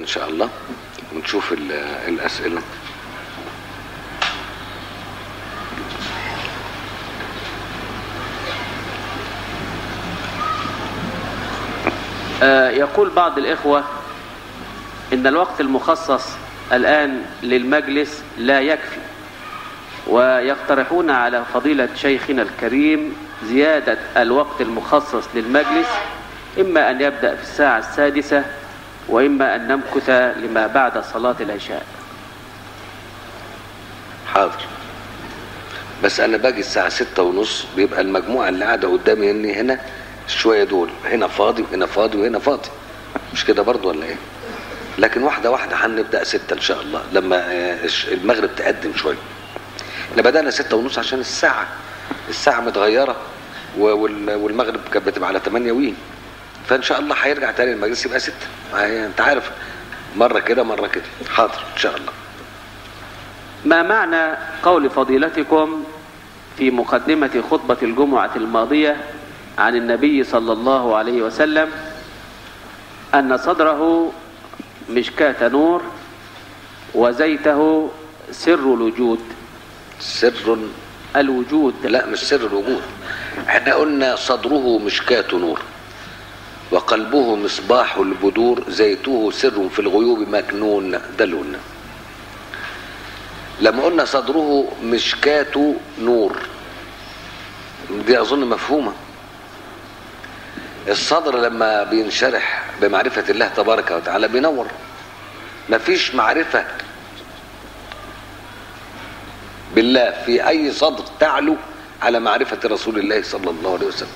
شاء الله ونشوف ال- الاسئله آه، يقول بعض الإخوة إن الوقت المخصص الآن للمجلس لا يكفي ويقترحون على فضيلة شيخنا الكريم زيادة الوقت المخصص للمجلس إما أن يبدأ في الساعة السادسة وإما أن نمكث لما بعد صلاة العشاء حاضر بس انا باجي الساعه ستة ونص بيبقى المجموعه اللي قاعده قدامي هنا هنا شويه دول هنا فاضي وهنا فاضي وهنا فاضي مش كده برضو ولا ايه لكن واحده واحده هنبدا ستة ان شاء الله لما آه، الش- المغرب تقدم شويه احنا بدانا ستة ونص عشان الساعه الساعه متغيره و- وال- والمغرب كانت بتبقى على 8 وين فان شاء الله هيرجع تاني المجلس يبقى ستة ما انت عارف مره كده مره كده حاضر ان شاء الله ما معنى قول فضيلتكم في مقدمة خطبة الجمعة الماضية عن النبي صلى الله عليه وسلم أن صدره مشكاة نور وزيته سر الوجود سر الوجود لا مش سر الوجود احنا قلنا صدره مشكاة نور وقلبه مصباح البدور زيته سر في الغيوب مكنون ده اللي قلنا لما قلنا صدره مشكاة نور دي اظن مفهومة الصدر لما بينشرح بمعرفة الله تبارك وتعالى بينور مفيش معرفة بالله في أي صدر تعلو على معرفة رسول الله صلى الله عليه وسلم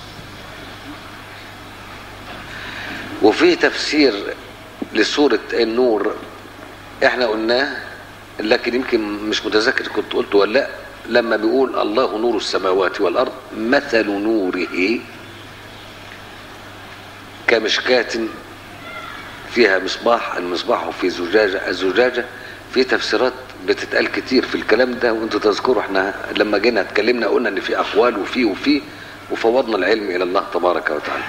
وفي تفسير لسورة النور احنا قلناه لكن يمكن مش متذكر كنت قلته ولا لا لما بيقول الله نور السماوات والأرض مثل نوره كمشكاة فيها مصباح المصباح في زجاجة الزجاجة في تفسيرات بتتقال كتير في الكلام ده وانتوا تذكروا احنا لما جينا اتكلمنا قلنا ان في اقوال وفي وفي وفوضنا العلم الى الله تبارك وتعالى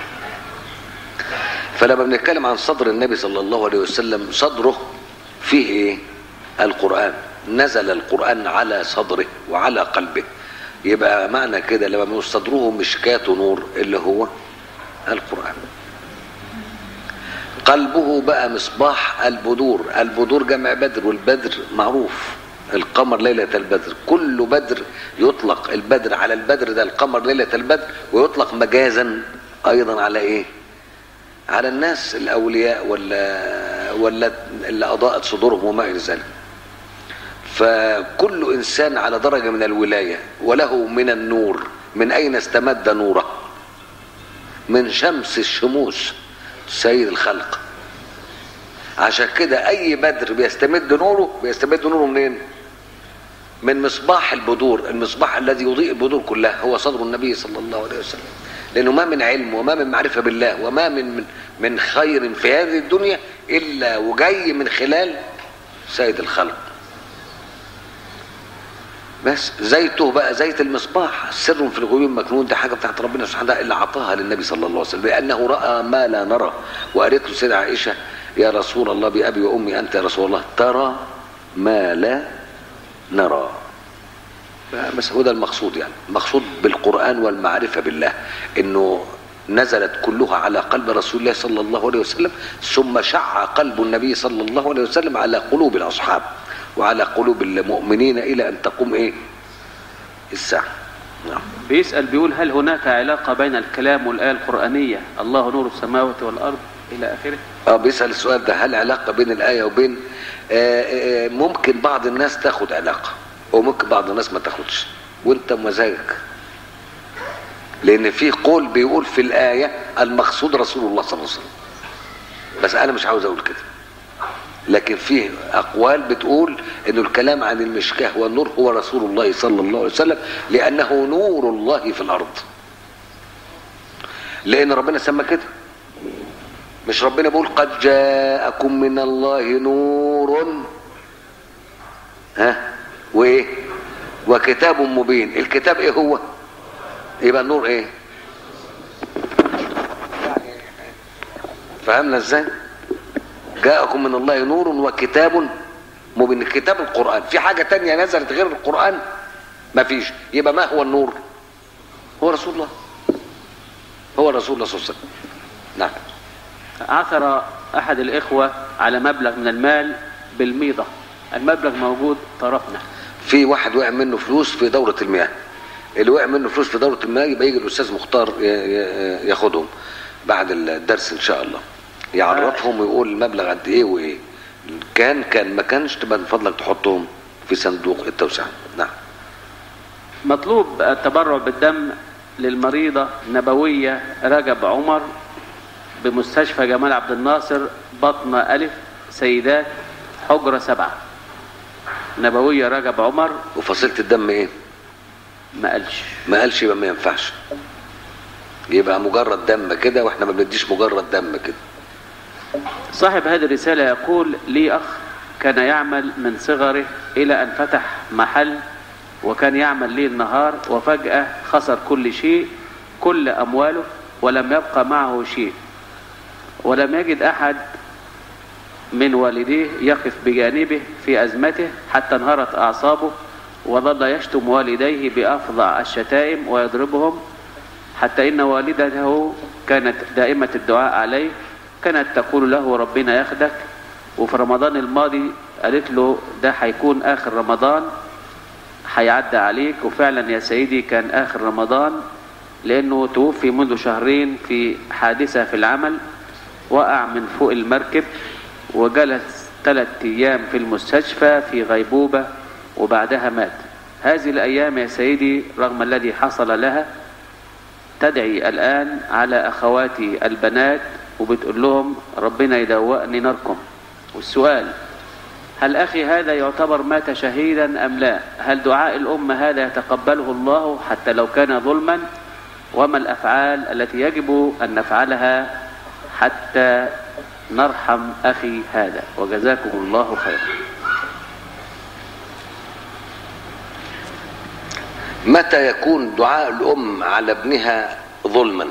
فلما بنتكلم عن صدر النبي صلى الله عليه وسلم صدره فيه ايه القرآن نزل القرآن على صدره وعلى قلبه يبقى معنى كده لما بنقول صدره مشكاة نور اللي هو القرآن قلبه بقى مصباح البدور البدور جمع بدر والبدر معروف القمر ليلة البدر كل بدر يطلق البدر على البدر ده القمر ليلة البدر ويطلق مجازا أيضا على إيه على الناس الأولياء ولا ولا اللي أضاءت صدورهم وما إلى ذلك فكل إنسان على درجة من الولاية وله من النور من أين استمد نوره من شمس الشموس سيد الخلق عشان كده اي بدر بيستمد نوره بيستمد نوره منين من مصباح البدور المصباح الذي يضيء البدور كلها هو صدر النبي صلى الله عليه وسلم لانه ما من علم وما من معرفه بالله وما من من, من خير في هذه الدنيا الا وجاي من خلال سيد الخلق بس زيته بقى زيت المصباح سر في الغيوب مكنون دي حاجه بتاعت ربنا سبحانه وتعالى اللي اعطاها للنبي صلى الله عليه وسلم لانه راى ما لا نرى وقالت له سيدة عائشه يا رسول الله بابي وامي انت يا رسول الله ترى ما لا نرى بس هو ده المقصود يعني المقصود بالقران والمعرفه بالله انه نزلت كلها على قلب رسول الله صلى الله عليه وسلم ثم شع قلب النبي صلى الله عليه وسلم على قلوب الاصحاب وعلى قلوب المؤمنين الى ان تقوم ايه الساعه نعم بيسأل بيقول هل هناك علاقة بين الكلام والآية القرآنية الله نور السماوات والأرض إلى آخره اه بيسال السؤال ده هل علاقه بين الايه وبين آه آه ممكن بعض الناس تاخد علاقه وممكن بعض الناس ما تاخدش وانت مزاجك لان في قول بيقول في الايه المقصود رسول الله صلى الله عليه وسلم بس انا مش عاوز اقول كده لكن في اقوال بتقول انه الكلام عن المشكاه والنور هو رسول الله صلى الله عليه وسلم لانه نور الله في الارض لان ربنا سمى كده مش ربنا بيقول قد جاءكم من الله نور ها وايه وكتاب مبين الكتاب ايه هو يبقى النور ايه فهمنا ازاي جاءكم من الله نور وكتاب مبين كتاب القرآن في حاجة تانية نزلت غير القرآن ما فيش يبقى ما هو النور هو رسول الله هو رسول الله صلى الله عليه وسلم نعم عثر أحد الإخوة على مبلغ من المال بالميضة المبلغ موجود طرفنا في واحد وقع منه فلوس في دورة المياه اللي وقع منه فلوس في دورة المياه يبقى يجي الأستاذ مختار ي- ي- ياخدهم بعد الدرس إن شاء الله يعرفهم ويقول المبلغ قد إيه وإيه كان كان ما كانش تبقى من فضلك تحطهم في صندوق التوسعة نعم مطلوب التبرع بالدم للمريضة نبوية رجب عمر بمستشفى جمال عبد الناصر بطن ألف سيدات حجرة سبعة نبوية رجب عمر وفصيلة الدم إيه ما قالش ما قالش يبقى ما ينفعش يبقى مجرد دم كده واحنا ما بنديش مجرد دم كده صاحب هذه الرسالة يقول لي أخ كان يعمل من صغره إلى أن فتح محل وكان يعمل ليل نهار وفجأة خسر كل شيء كل أمواله ولم يبقى معه شيء ولم يجد أحد من والديه يقف بجانبه في أزمته حتى انهارت أعصابه وظل يشتم والديه بأفظع الشتائم ويضربهم حتى إن والدته كانت دائمة الدعاء عليه كانت تقول له ربنا ياخدك وفي رمضان الماضي قالت له ده هيكون آخر رمضان هيعدي عليك وفعلا يا سيدي كان آخر رمضان لأنه توفي منذ شهرين في حادثة في العمل وقع من فوق المركب وجلس ثلاث أيام في المستشفى في غيبوبة وبعدها مات هذه الأيام يا سيدي رغم الذي حصل لها تدعي الآن على أخواتي البنات وبتقول لهم ربنا يدوقني ناركم والسؤال هل أخي هذا يعتبر مات شهيدا أم لا هل دعاء الأم هذا يتقبله الله حتى لو كان ظلما وما الأفعال التي يجب أن نفعلها حتى نرحم أخي هذا وجزاكم الله خيرا متى يكون دعاء الأم على ابنها ظلما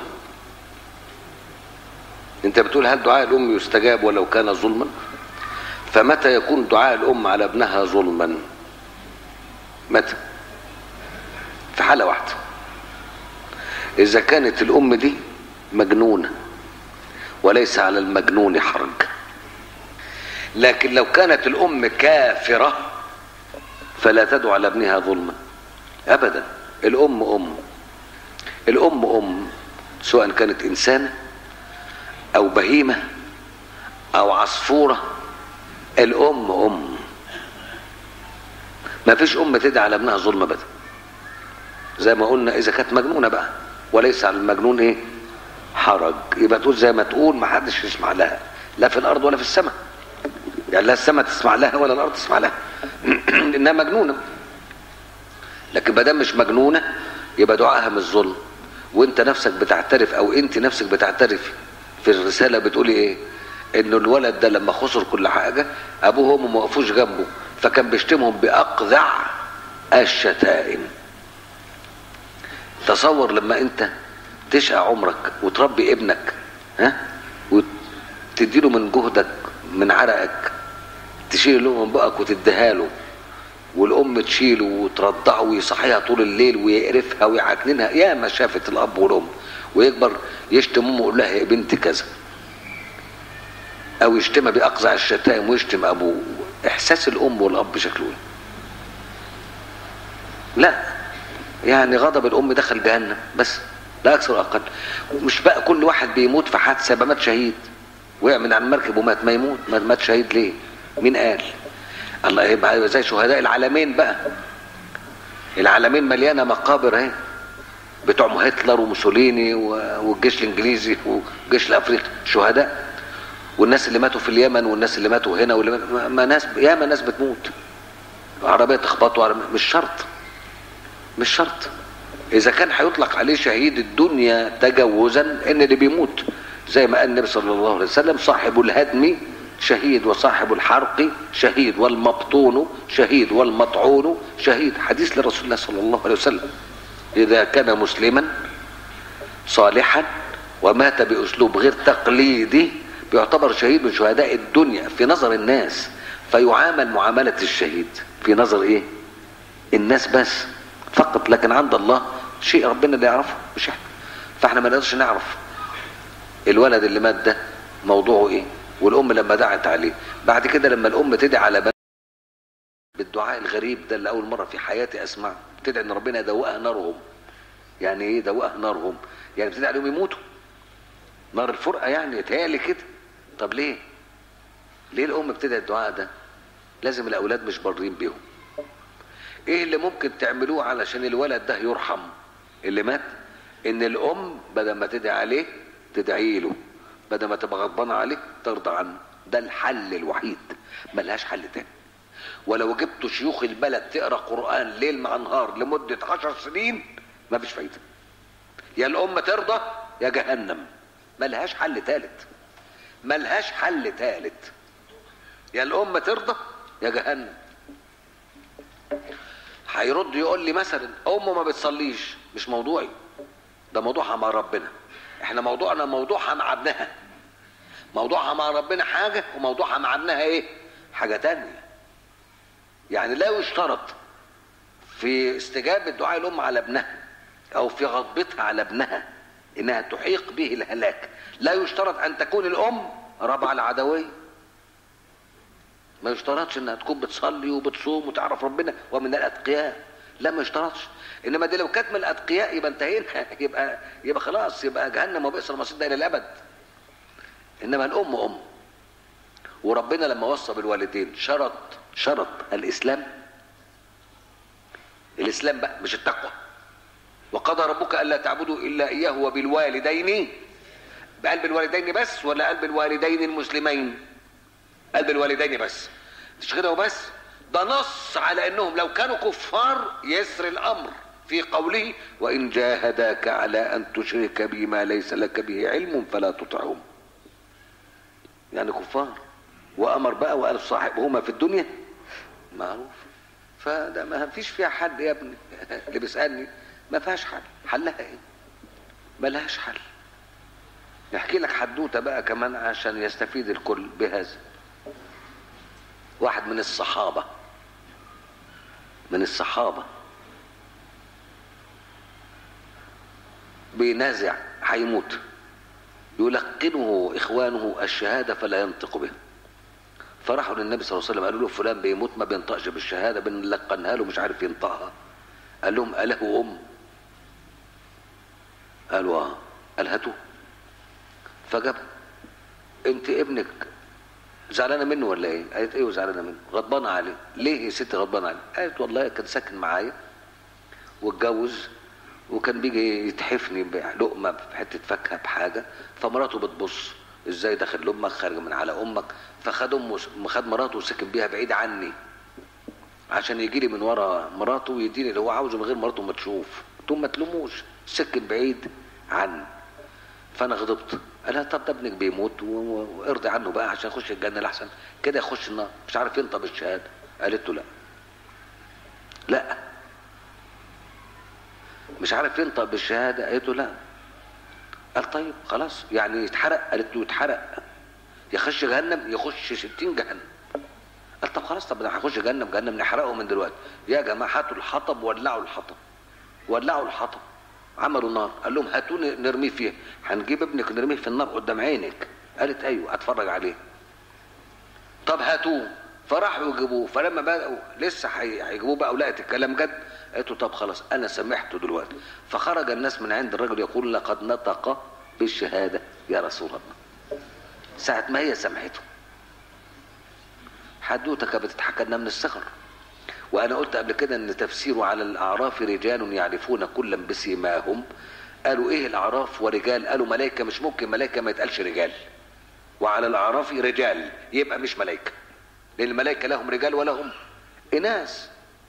انت بتقول هل دعاء الأم يستجاب ولو كان ظلما فمتى يكون دعاء الأم على ابنها ظلما متى في حالة واحدة إذا كانت الأم دي مجنونة وليس على المجنون حرج لكن لو كانت الأم كافرة فلا تدعو على ابنها ظلما ابدا الام ام الام ام سواء كانت انسانه او بهيمه او عصفوره الام ام ما فيش ام تدعي على ابنها ظلم ابدا زي ما قلنا اذا كانت مجنونه بقى وليس على المجنون ايه حرج يبقى تقول زي ما تقول ما حدش يسمع لها لا في الارض ولا في السماء يعني لا السماء تسمع لها ولا الارض تسمع لها انها مجنونه لكن ما دام مش مجنونه يبقى دعائها مش ظلم وانت نفسك بتعترف او انت نفسك بتعترف في الرساله بتقولي ايه انه الولد ده لما خسر كل حاجه ابوه وامه ما وقفوش جنبه فكان بيشتمهم باقذع الشتائم تصور لما انت تشقى عمرك وتربي ابنك ها وتديله من جهدك من عرقك تشيل له من بقك وتديها له والام تشيله وترضعه ويصحيها طول الليل ويقرفها ويعكننها يا ما شافت الاب والام ويكبر يشتم امه يقول لها يا بنت كذا او يشتمها باقذع الشتائم ويشتم ابوه احساس الام والاب شكله ايه لا يعني غضب الام دخل جهنم بس لا اكثر ولا اقل مش بقى كل واحد بيموت في حادثه يبقى مات شهيد وقع من على المركب ومات ما يموت ما مات شهيد ليه مين قال الله يبقى زي شهداء العالمين بقى العالمين مليانه مقابر اهي بتوع هتلر وموسوليني والجيش الانجليزي والجيش الافريقي شهداء والناس اللي ماتوا في اليمن والناس اللي ماتوا هنا واللي ما, ما ناس ياما ناس بتموت عربيه تخبطوا عربية. مش شرط مش شرط اذا كان هيطلق عليه شهيد الدنيا تجوزا ان اللي بيموت زي ما قال النبي صلى الله عليه وسلم صاحب الهدم شهيد وصاحب الحرق شهيد والمبطون شهيد والمطعون شهيد حديث لرسول الله صلى الله عليه وسلم إذا كان مسلما صالحا ومات بأسلوب غير تقليدي بيعتبر شهيد من شهداء الدنيا في نظر الناس فيعامل معاملة الشهيد في نظر ايه الناس بس فقط لكن عند الله شيء ربنا اللي يعرفه مش احنا فاحنا ما نقدرش نعرف الولد اللي مات ده موضوعه ايه والام لما دعت عليه بعد كده لما الام تدعي على بنات بالدعاء الغريب ده اللي اول مره في حياتي اسمعه تدعي ان ربنا يدوقها نارهم يعني ايه يدوقها نارهم يعني بتدعي عليهم يموتوا نار الفرقه يعني يتهيألي كده طب ليه ليه الام بتدعي الدعاء ده لازم الاولاد مش بارين بيهم ايه اللي ممكن تعملوه علشان الولد ده يرحم اللي مات ان الام بدل ما تدعي عليه تدعي له بدل ما تبقى غضبانه عليه ترضى عنه ده الحل الوحيد ملهاش حل تاني ولو جبتوا شيوخ البلد تقرا قران ليل مع نهار لمده عشر سنين ما فيش فايده يا الام ترضى يا جهنم ملهاش حل ثالث ملهاش حل ثالث يا الام ترضى يا جهنم هيرد يقول لي مثلا امه ما بتصليش مش موضوعي ده موضوعها مع ربنا احنا موضوعنا موضوعها مع ابنها موضوعها مع ربنا حاجة وموضوعها مع ابنها ايه حاجة تانية يعني لا يشترط في استجابة دعاء الام على ابنها او في غضبتها على ابنها انها تحيق به الهلاك لا يشترط ان تكون الام ربع العدوية ما يشترطش انها تكون بتصلي وبتصوم وتعرف ربنا ومن الاتقياء لا ما يشترطش انما دي لو كانت من الاتقياء يبقى انتهينا يبقى يبقى خلاص يبقى جهنم وبئس المصير ده الى الابد انما الام ام وربنا لما وصى بالوالدين شرط شرط الاسلام الاسلام بقى مش التقوى وقضى ربك الا تعبدوا الا اياه وبالوالدين بقلب الوالدين بس ولا قلب الوالدين المسلمين قلب الوالدين بس مش كده وبس ده نص على انهم لو كانوا كفار يسر الامر في قوله وان جاهداك على ان تشرك بي ما ليس لك به علم فلا تطعهم يعني كفار وامر بقى وقال صاحبهما في الدنيا معروف فده ما فيش فيها حل يا ابني اللي بيسالني ما فيهاش حل حلها ايه ملهاش حل نحكي لك حدوته بقى كمان عشان يستفيد الكل بهذا واحد من الصحابة من الصحابة بينازع هيموت يلقنه إخوانه الشهادة فلا ينطق بها فراحوا للنبي صلى الله عليه وسلم قالوا له فلان بيموت ما بينطقش بالشهادة بنلقنها له مش عارف ينطقها قال لهم أله أم قالوا اه قال هاتوا فجاب انت ابنك زعلانه منه ولا ايه؟ قالت ايه وزعلانه منه؟ غضبانه عليه، ليه يا ست غضبانه عليه؟ قالت والله كان ساكن معايا واتجوز وكان بيجي يتحفني بلقمه بحته فاكهه بحاجه فمراته بتبص ازاي داخل لامك خارج من على امك فخد امه خد مراته وسكن بيها بعيد عني عشان يجي لي من ورا مراته ويديني اللي هو عاوزه من غير مراته ما تشوف تقوم ما تلوموش سكن بعيد عني فانا غضبت قال لها طب ده ابنك بيموت وارضي عنه بقى عشان يخش الجنه الاحسن كده يخش النار مش عارف ينطق بالشهاده قالت له لا لا مش عارف ينطق بالشهاده قالت له لا قال طيب خلاص يعني يتحرق قالت له يتحرق يخش جهنم يخش ستين جهنم قال طب خلاص طب انا هخش جهنم جهنم نحرقه من دلوقتي يا جماعه هاتوا الحطب ولعوا الحطب ولعوا الحطب عملوا نار قال لهم هاتوا نرميه فيها هنجيب ابنك نرميه في النار قدام عينك قالت ايوه اتفرج عليه طب هاتوه فراحوا يجيبوه فلما بدأوا لسه هيجيبوه بقى ولقت الكلام جد قالت له طب خلاص انا سامحته دلوقتي فخرج الناس من عند الرجل يقول لقد نطق بالشهاده يا رسول الله ساعه ما هي سامحته حدوته كانت بتتحكى لنا من الصغر وانا قلت قبل كده ان تفسيره على الاعراف رجال يعرفون كلا بسيماهم قالوا ايه الاعراف ورجال قالوا ملائكه مش ممكن ملائكه ما يتقالش رجال وعلى الاعراف رجال يبقى مش ملائكه لان الملائكه لهم رجال ولهم اناث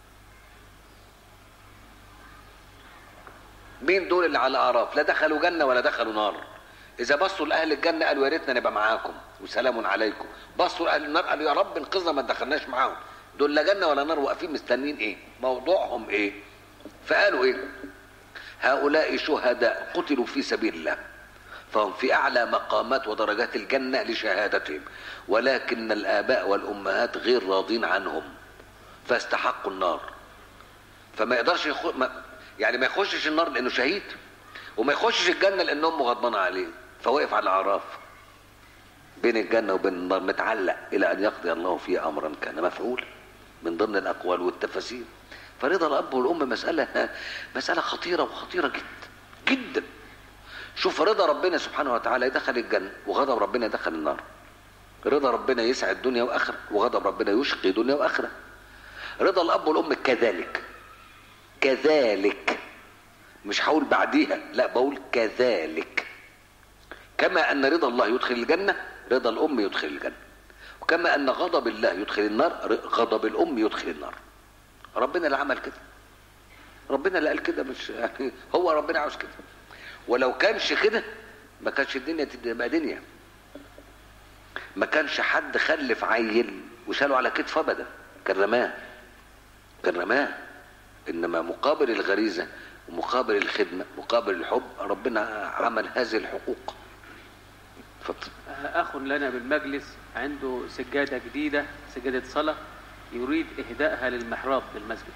مين دول اللي على الاعراف لا دخلوا جنه ولا دخلوا نار اذا بصوا لاهل الجنه قالوا يا ريتنا نبقى معاكم وسلام عليكم بصوا لاهل النار قالوا يا رب انقذنا ما دخلناش معاهم دول لا جنه ولا نار واقفين مستنين ايه موضوعهم ايه فقالوا ايه هؤلاء شهداء قتلوا في سبيل الله فهم في أعلى مقامات ودرجات الجنة لشهادتهم ولكن الآباء والأمهات غير راضين عنهم فاستحقوا النار فما يقدرش يخ... ما... يعني ما يخشش النار لأنه شهيد وما يخشش الجنة لأن أمه غضبانة عليه فوقف على الأعراف بين الجنة وبين النار متعلق إلى أن يقضي الله فيه أمرا كان مفعولا من ضمن الأقوال والتفاسير فرضا الأب والأم مسألة مسألة خطيرة وخطيرة جدا جدا شوف رضا ربنا سبحانه وتعالى يدخل الجنة وغضب ربنا يدخل النار رضا ربنا يسعد دنيا وآخرة وغضب ربنا يشقي دنيا وآخرة رضا الأب والأم كذلك كذلك مش هقول بعديها لا بقول كذلك كما أن رضا الله يدخل الجنة رضا الأم يدخل الجنة وكما أن غضب الله يدخل النار غضب الأم يدخل النار ربنا اللي عمل كده ربنا اللي قال كده مش يعني هو ربنا عاوز كده ولو كانش كده ما كانش الدنيا تبقى دنيا ما كانش حد خلف عيل وشاله على كتفه ابدا كان رماه كان رماه انما مقابل الغريزه ومقابل الخدمه مقابل الحب ربنا عمل هذه الحقوق اتفضل أخ لنا بالمجلس عنده سجادة جديدة سجادة صلاة يريد إهدائها للمحراب بالمسجد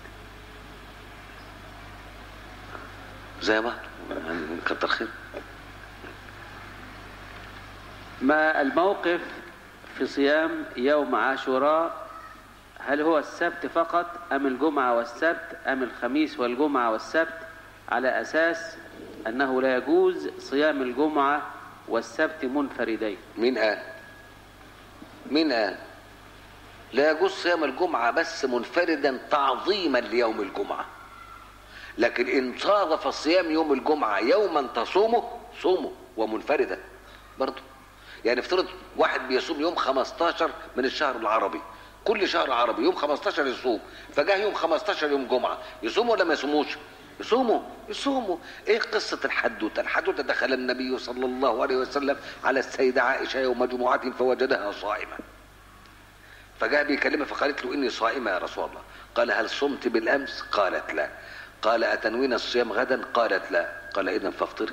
زي ما يعني كتر خير ما الموقف في صيام يوم عاشوراء هل هو السبت فقط أم الجمعة والسبت أم الخميس والجمعة والسبت على أساس أنه لا يجوز صيام الجمعة والسبت منفردين مين قال مين قال لا يجوز صيام الجمعة بس منفردا تعظيما ليوم الجمعة لكن إن صادف الصيام يوم الجمعة يوما تصومه صومه ومنفردا برضه يعني افترض واحد بيصوم يوم 15 من الشهر العربي كل شهر عربي يوم 15 يصوم فجاه يوم 15 يوم جمعة يصوم ولا ما يصوموش يصوموا يصوموا ايه قصة الحدوتة الحدوتة دخل النبي صلى الله عليه وسلم على السيدة عائشة يوم جمعة فوجدها صائمة فجاء بيكلمها فقالت له اني صائمة يا رسول الله قال هل صمت بالامس قالت لا قال اتنوين الصيام غدا قالت لا قال اذا فافطري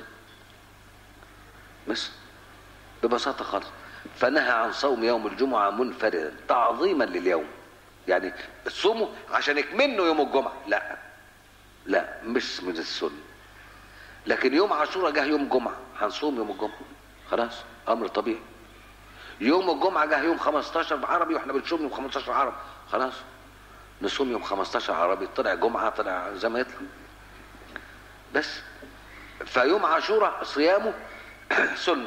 بس ببساطة خالص فنهى عن صوم يوم الجمعة منفردا تعظيما لليوم يعني صوموا عشان يكملوا يوم الجمعة لا لا مش من السنة لكن يوم عاشوراء جه يوم جمعة هنصوم يوم الجمعة خلاص أمر طبيعي يوم الجمعة جه يوم 15 عربي واحنا بنصوم يوم 15 عربي خلاص نصوم يوم 15 عربي طلع جمعة طلع زي ما يطلع بس فيوم عاشوراء صيامه سنة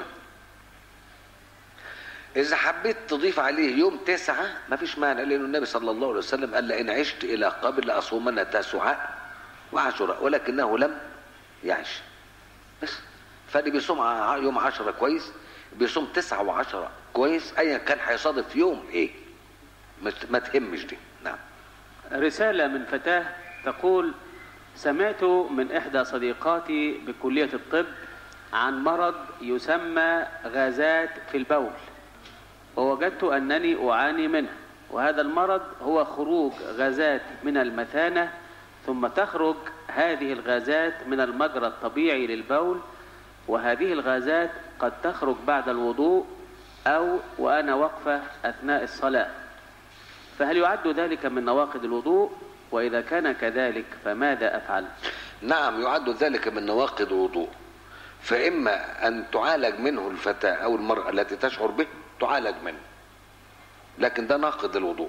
إذا حبيت تضيف عليه يوم تسعة ما فيش مانع لأن النبي صلى الله عليه وسلم قال لئن عشت إلى قبل لأصومن تاسعاء وعاشوراء ولكنه لم يعش بس فاللي بيصوم ع- يوم عشرة كويس بيصوم تسعة وعشرة كويس أيا كان هيصادف يوم إيه ما ت- ما تهمش دي نعم رسالة من فتاة تقول سمعت من إحدى صديقاتي بكلية الطب عن مرض يسمى غازات في البول ووجدت أنني أعاني منه وهذا المرض هو خروج غازات من المثانة ثم تخرج هذه الغازات من المجرى الطبيعي للبول وهذه الغازات قد تخرج بعد الوضوء أو وأنا واقفة أثناء الصلاة فهل يعد ذلك من نواقض الوضوء وإذا كان كذلك فماذا أفعل نعم يعد ذلك من نواقض الوضوء فإما أن تعالج منه الفتاة أو المرأة التي تشعر به تعالج منه لكن ده ناقض الوضوء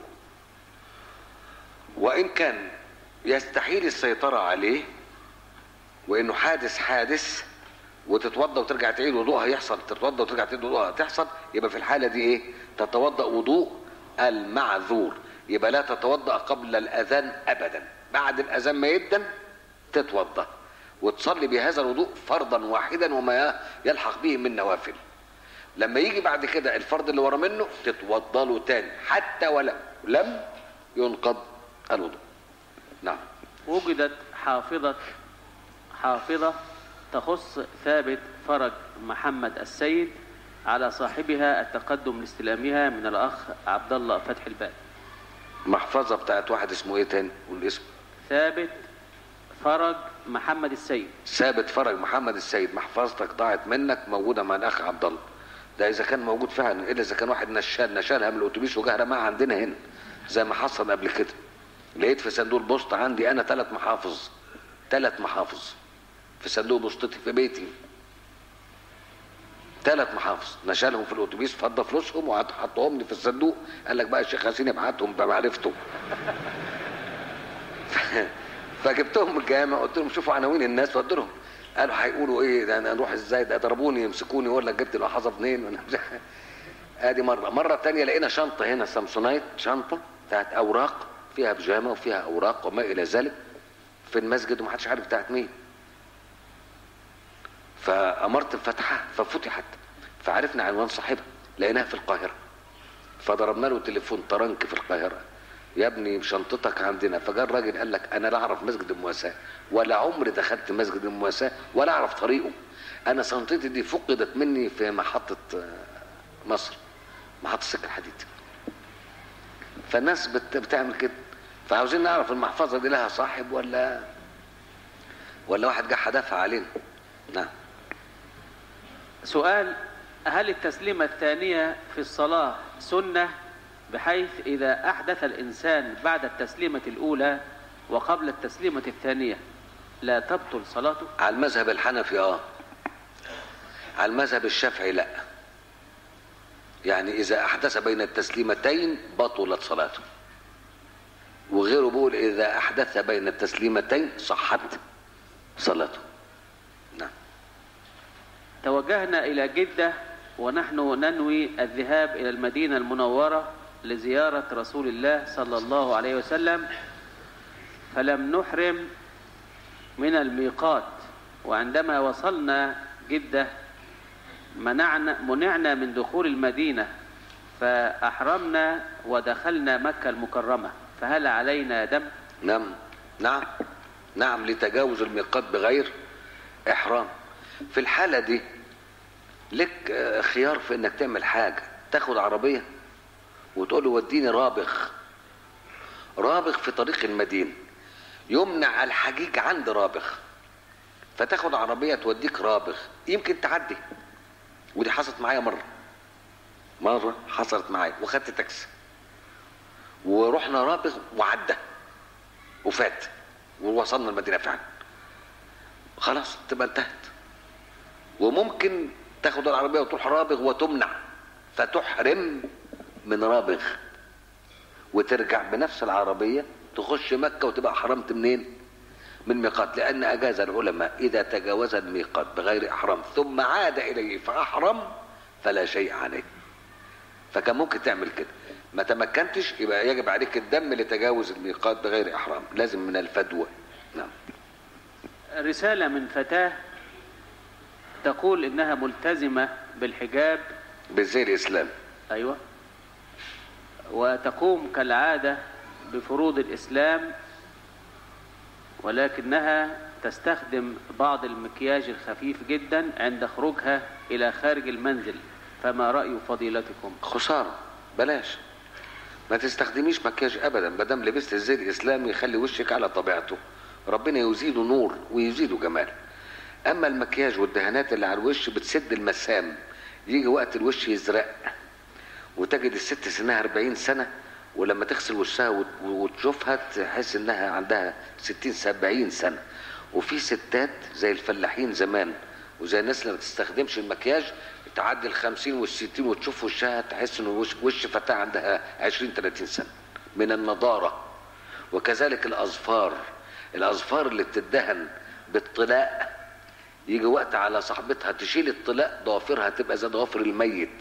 وإن كان يستحيل السيطرة عليه وإنه حادث حادث وتتوضا وترجع تعيد وضوءها يحصل تتوضا وترجع تعيد وضوءها تحصل يبقى في الحالة دي إيه تتوضا وضوء المعذور يبقى لا تتوضا قبل الأذان أبدا بعد الأذان ما يدن تتوضا وتصلي بهذا الوضوء فرضا واحدا وما يلحق به من نوافل لما يجي بعد كده الفرض اللي ورا منه تتوضا له تاني حتى ولو لم ينقض الوضوء نعم وجدت حافظة حافظة تخص ثابت فرج محمد السيد على صاحبها التقدم لاستلامها من الأخ عبد الله فتح الباب محفظة بتاعت واحد اسمه ايه تاني قول اسمه ثابت فرج محمد السيد ثابت فرج محمد السيد محفظتك ضاعت منك موجوده مع الاخ عبد الله ده اذا كان موجود فعلا الا اذا كان واحد نشال نشالها من الاتوبيس وجه رماها عندنا هنا زي ما حصل قبل كده لقيت في صندوق البوسطه عندي انا ثلاث محافظ ثلاث محافظ في صندوق بوسطتي في بيتي ثلاث محافظ نشالهم في الاتوبيس فضى فلوسهم وحطهم لي في الصندوق قال لك بقى الشيخ حسين يبعتهم بمعرفته فجبتهم من الجامع قلت لهم شوفوا عناوين الناس وقلت لهم قالوا هيقولوا ايه ده انا اروح ازاي ده ضربوني يمسكوني ولا جبت الحظه منين وانا مش عارف. ادي مره مره تانية لقينا شنطه هنا سامسونايت شنطه بتاعت اوراق فيها بيجامه وفيها اوراق وما الى ذلك في المسجد ومحدش عارف بتاعت مين فامرت بفتحها ففتحت فعرفنا عنوان صاحبها لقيناها في القاهره فضربنا له تليفون طرنك في القاهره يا ابني شنطتك عندنا فجاء الراجل قال لك انا لا اعرف مسجد المواساه ولا عمري دخلت مسجد المواساه ولا اعرف طريقه انا شنطتي دي فقدت مني في محطه آه، مصر محطه سكه الحديد فالناس بت- بتعمل كده فعاوزين نعرف المحفظه دي لها صاحب ولا ولا واحد جه حدفها علينا نعم سؤال هل التسليمة الثانية في الصلاة سنة بحيث إذا أحدث الإنسان بعد التسليمة الأولى وقبل التسليمة الثانية لا تبطل صلاته على المذهب الحنفي اه على المذهب الشافعي لا يعني اذا احدث بين التسليمتين بطلت صلاته وغيره بيقول اذا احدث بين التسليمتين صحت صلاته نعم توجهنا إلى جدة ونحن ننوي الذهاب إلى المدينة المنورة لزيارة رسول الله صلى الله عليه وسلم فلم نحرم من الميقات وعندما وصلنا جدة منعنا منعنا من دخول المدينة فأحرمنا ودخلنا مكة المكرمة فهل علينا دم؟ نعم نعم نعم لتجاوز الميقات بغير احرام في الحالة دي لك آه، خيار في انك تعمل حاجة تاخد عربية وتقول له وديني رابغ رابغ في طريق المدينة يمنع الحجيج عند رابغ فتاخد عربية توديك رابغ يمكن تعدي ودي حصلت معايا مرة مرة حصلت معايا وخدت تاكسي ورحنا رابغ وعدى وفات ووصلنا المدينة فعلا خلاص تبقى انتهت وممكن تاخد العربية وتروح رابغ وتمنع فتحرم من رابغ وترجع بنفس العربية تخش مكة وتبقى حرمت منين من ميقات لأن أجاز العلماء إذا تجاوز الميقات بغير إحرام ثم عاد إليه فأحرم فلا شيء عليه فكان ممكن تعمل كده ما تمكنتش يبقى يجب عليك الدم لتجاوز الميقات بغير إحرام لازم من الفدوى نعم رسالة من فتاة تقول إنها ملتزمة بالحجاب بالزي الإسلام أيوة وتقوم كالعادة بفروض الإسلام ولكنها تستخدم بعض المكياج الخفيف جدا عند خروجها إلى خارج المنزل فما رأي فضيلتكم خسارة بلاش ما تستخدميش مكياج ابدا ما دام لبست الزي الاسلامي يخلي وشك على طبيعته ربنا يزيده نور ويزيده جمال اما المكياج والدهانات اللي على الوش بتسد المسام يجي وقت الوش يزرق وتجد الست سنها 40 سنه ولما تغسل وشها وت- وتشوفها تحس انها عندها 60 70 سنه وفي ستات زي الفلاحين زمان وزي الناس اللي ما تستخدمش المكياج تعدي ال 50 وال 60 وتشوف وشها تحس انه وش, وش فتاه عندها 20 30 سنه من النضاره وكذلك الاظفار الاظفار اللي بتدهن بالطلاء يجي وقت على صاحبتها تشيل الطلاء ضوافرها تبقى زي ضوافر الميت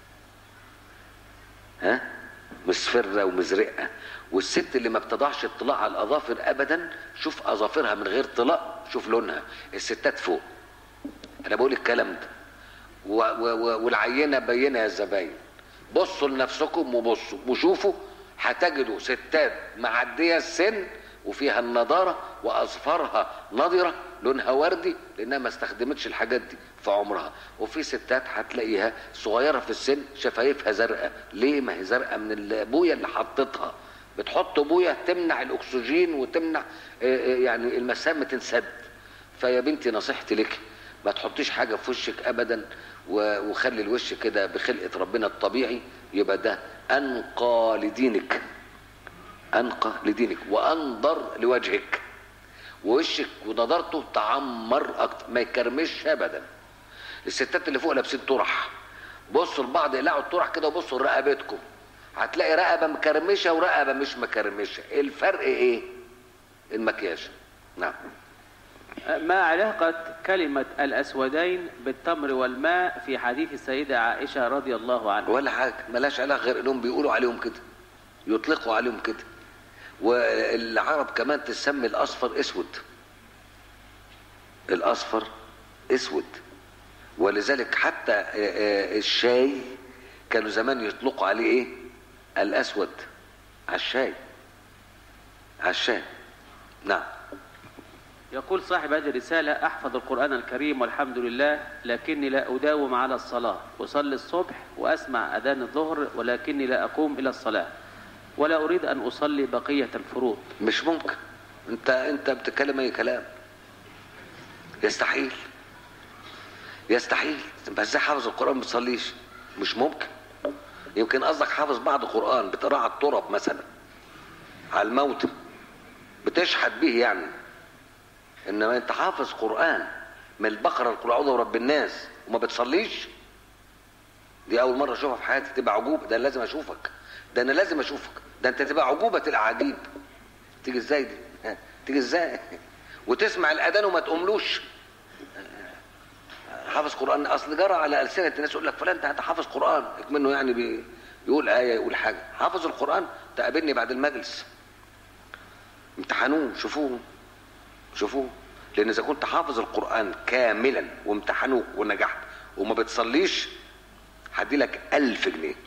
ها مصفرة ومزرقة والست اللي ما بتضعش الطلاء على الأظافر أبدا شوف أظافرها من غير طلاء شوف لونها الستات فوق أنا بقول الكلام ده و و و والعينة بينة يا الزباين بصوا لنفسكم وبصوا وشوفوا هتجدوا ستات معدية السن وفيها النضارة وأظفارها نضرة لونها وردي لأنها ما استخدمتش الحاجات دي في عمرها وفي ستات هتلاقيها صغيرة في السن شفايفها زرقاء ليه ما هي زرقاء من البوية اللي حطتها بتحط بويه تمنع الاكسجين وتمنع آه، آه، يعني المسام تنسد فيا بنتي نصيحتي لك ما تحطيش حاجه في وشك ابدا و- وخلي الوش كده بخلقه ربنا الطبيعي يبقى ده انقى لدينك انقى لدينك وانظر لوجهك ووشك ونضارته تعمر اكتر ما يكرمش ابدا الستات اللي فوق لابسين طرح بصوا لبعض اقلعوا الطرح كده وبصوا لرقبتكم هتلاقي رقبه مكرمشه ورقبه مش مكرمشه الفرق ايه المكياج نعم ما علاقة كلمة الأسودين بالتمر والماء في حديث السيدة عائشة رضي الله عنها ولا حاجه ملاش علاقه غير انهم بيقولوا عليهم كده يطلقوا عليهم كده والعرب كمان تسمي الاصفر اسود الاصفر اسود ولذلك حتى آه، آه، الشاي كانوا زمان يطلقوا عليه ايه الاسود على الشاي على الشاي نعم يقول صاحب هذه الرسالة أحفظ القرآن الكريم والحمد لله لكني لا أداوم على الصلاة أصلي الصبح وأسمع أذان الظهر ولكني لا أقوم إلى الصلاة ولا أريد أن أصلي بقية الفروض مش ممكن انت انت بتتكلم اي كلام يستحيل يستحيل بس ازاي حافظ القران ما بتصليش مش ممكن يمكن قصدك حافظ بعض قران بتقراه على التراب مثلا على الموت بتشحت به يعني انما انت حافظ قران من البقره لقل اعوذ برب الناس وما بتصليش دي اول مره اشوفها في حياتي تبقى عجوبه ده أنا لازم اشوفك ده انا لازم اشوفك ده انت تبقى عجوبه الاعاجيب تيجي ازاي دي ها، تيجي ازاي وتسمع الاذان وما تقوملوش حافظ قران اصل جرى على السنه الناس يقول لك فلان انت حافظ قران منه يعني بي يقول ايه يقول حاجه حافظ القران تقابلني بعد المجلس امتحنوه شوفوه شوفوه لان اذا كنت حافظ القران كاملا وامتحنوك ونجحت وما بتصليش هدي لك ألف جنيه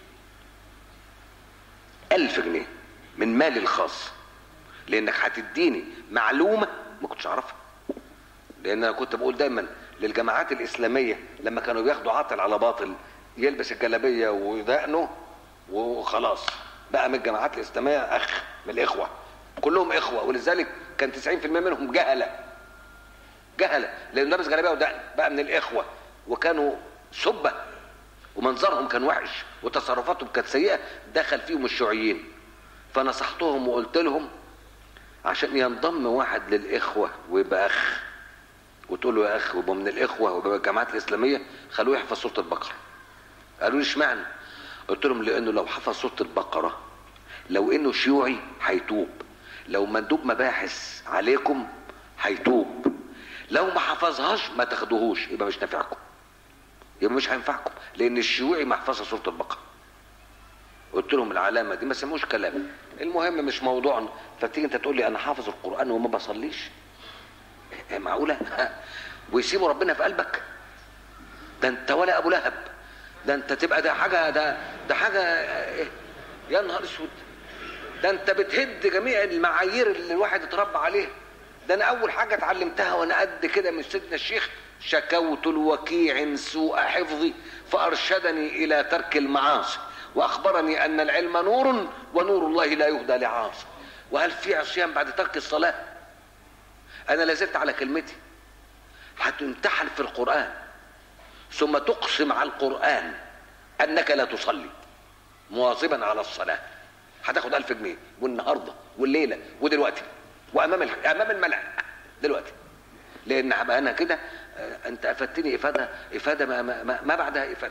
ألف جنيه من مالي الخاص لأنك هتديني معلومة ما كنتش أعرفها لأن أنا كنت بقول دايما للجماعات الإسلامية لما كانوا بياخدوا عاطل على باطل يلبس الجلابية ويدقنه وخلاص بقى من الجماعات الإسلامية أخ من الإخوة كلهم إخوة ولذلك كان 90% منهم جهلة جهلة لأنه لابس جلابية ودقن بقى من الإخوة وكانوا سبة ومنظرهم كان وحش وتصرفاتهم كانت سيئه دخل فيهم الشيوعيين فنصحتهم وقلت لهم عشان ينضم واحد للاخوه ويبقى اخ وتقول له يا اخ ويبقى من الاخوه ويبقى من الجماعات الاسلاميه خلوه يحفظ سوره البقره قالوا لي اشمعنى قلت لهم لانه لو حفظ سوره البقره لو انه شيوعي هيتوب لو مندوب مباحث عليكم هيتوب لو ما حفظهاش ما تاخدوهوش يبقى مش نافعكم يبقى مش هينفعكم لان الشيوعي محفظه سوره البقره قلت لهم العلامه دي ما سموش كلام المهم مش موضوعنا فتيجي انت تقول لي انا حافظ القران وما بصليش إيه معقوله ويسيبوا ربنا في قلبك ده انت ولا ابو لهب ده انت تبقى ده حاجه ده ده حاجه إيه؟ يا نهار اسود ده انت بتهد جميع المعايير اللي الواحد اتربى عليها ده انا اول حاجه اتعلمتها وانا قد كده من سيدنا الشيخ شكوت الوكيع سوء حفظي فارشدني الى ترك المعاصي واخبرني ان العلم نور ونور الله لا يهدى لعاصي وهل في عصيان بعد ترك الصلاه انا لازلت على كلمتي هتمتحن في القران ثم تقسم على القران انك لا تصلي مواظبا على الصلاه هتاخد ألف جنيه والنهارده والليله ودلوقتي وامام ال... امام الملأ دلوقتي لان هبقى انا كده آه، انت افدتني افاده افاده ما, ما, ما, ما بعدها افاده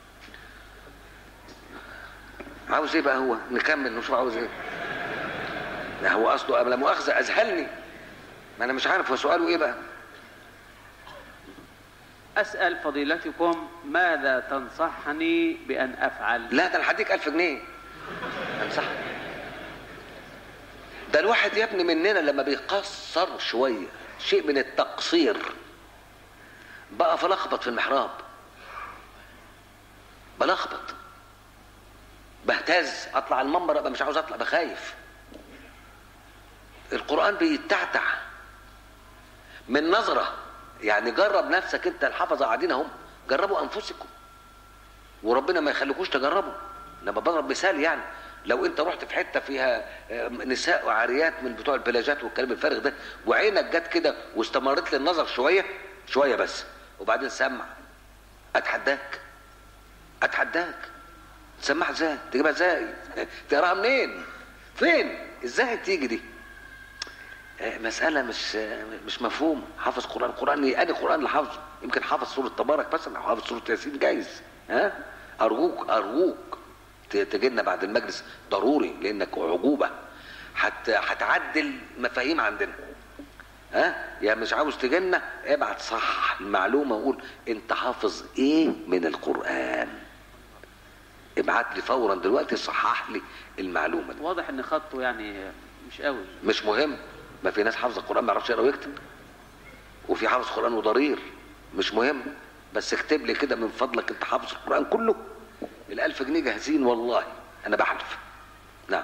عاوز ايه بقى هو نكمل نشوف عاوز ايه لا هو اصله لا مؤاخذه اذهلني ما انا مش عارف هو سؤاله ايه بقى أسأل فضيلتكم ماذا تنصحني بأن أفعل لا ده انا هديك 1000 جنيه امسح ده الواحد يا ابني مننا لما بيقصر شويه شيء من التقصير بقى فلخبط في المحراب بلخبط بهتز اطلع المنبر ابقى مش عاوز اطلع بخايف القران بيتعتع من نظره يعني جرب نفسك انت الحفظه قاعدين اهم جربوا انفسكم وربنا ما يخليكوش تجربوا انا بضرب مثال يعني لو انت رحت في حته فيها آه، نساء وعاريات من بتوع البلاجات والكلام الفارغ ده وعينك جت كده واستمرت للنظر شويه شويه بس وبعدين سمع اتحداك اتحداك تسمعها ازاي تجيبها ازاي تقراها منين فين ازاي تيجي دي آه، مسألة مش آه، مش مفهوم حافظ قرآن قرآن ايه أنا قرآن اللي حافظه يمكن حافظ سورة تبارك مثلا أو حافظ سورة ياسين جايز ها أرجوك أرجوك ت- تجينا بعد المجلس ضروري لأنك عجوبة حت هتعدل مفاهيم عندنا ها يا مش عاوز تجينا ابعت صح المعلومة وقول أنت حافظ إيه من القرآن ابعت لي فورا دلوقتي صحح لي المعلومة دي واضح ان خطه يعني مش قوي مش مهم ما في ناس حافظه القران ما يعرفش يقرا ويكتب وفي حافظ قران وضرير مش مهم بس اكتب لي كده من فضلك انت حافظ القران كله الألف جنيه جاهزين والله انا بحلف نعم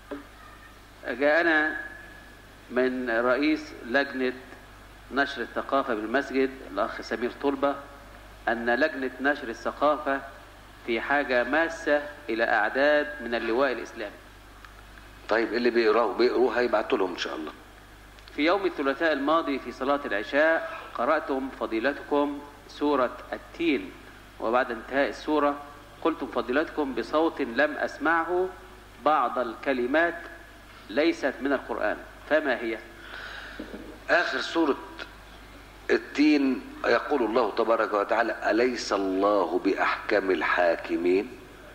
جاءنا من رئيس لجنة نشر الثقافة بالمسجد الأخ سمير طلبة أن لجنة نشر الثقافة في حاجة ماسة إلى أعداد من اللواء الإسلامي طيب اللي بيقراه بيقروها هيبعتوا لهم ان شاء الله في يوم الثلاثاء الماضي في صلاة العشاء قرأتم فضيلتكم سورة التين وبعد انتهاء السورة قلتم فضيلتكم بصوت لم أسمعه بعض الكلمات ليست من القرآن فما هي؟ اخر سوره التين يقول الله تبارك وتعالى اليس الله باحكم الحاكمين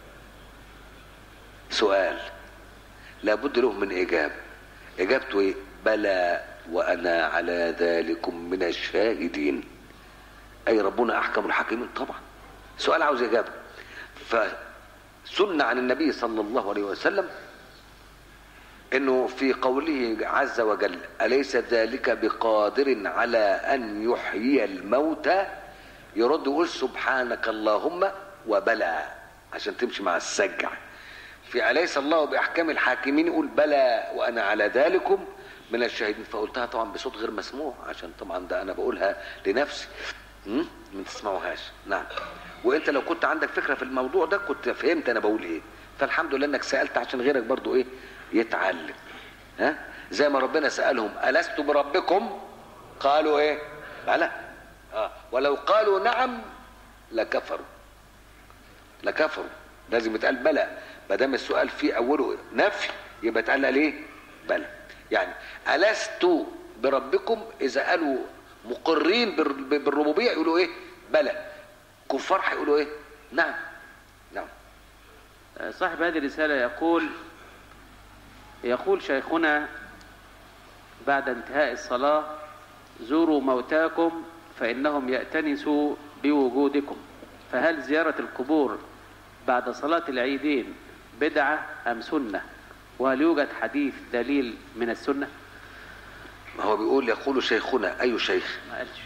سؤال لابد له من اجابه اجابته ايه بلى وانا على ذلكم من الشاهدين اي ربنا احكم الحاكمين طبعا سؤال عاوز اجابه فسن عن النبي صلى الله عليه وسلم انه في قوله عز وجل اليس ذلك بقادر على ان يحيي الموتى يرد يقول سبحانك اللهم وبلى عشان تمشي مع السجع في اليس الله باحكام الحاكمين يقول بلى وانا على ذلكم من الشاهدين فقلتها طبعا بصوت غير مسموع عشان طبعا ده انا بقولها لنفسي م? ما تسمعوهاش نعم وانت لو كنت عندك فكره في الموضوع ده كنت فهمت انا بقول ايه فالحمد لله انك سالت عشان غيرك برضو ايه يتعلم ها زي ما ربنا سالهم الست بربكم قالوا ايه بلى اه ولو قالوا نعم لكفروا لكفروا لازم يتقال بلى ما دام السؤال فيه اوله نفي يبقى اتقال عليه بلى يعني الست بربكم اذا قالوا مقرين بال- بالربوبيه يقولوا ايه بلى كفار هيقولوا ايه نعم نعم صاحب هذه الرسالة يقول يقول شيخنا بعد انتهاء الصلاة زوروا موتاكم فإنهم يأتنسوا بوجودكم فهل زيارة القبور بعد صلاة العيدين بدعة أم سنة وهل يوجد حديث دليل من السنة ما هو بيقول يقول شيخنا اي شيخ ما قالش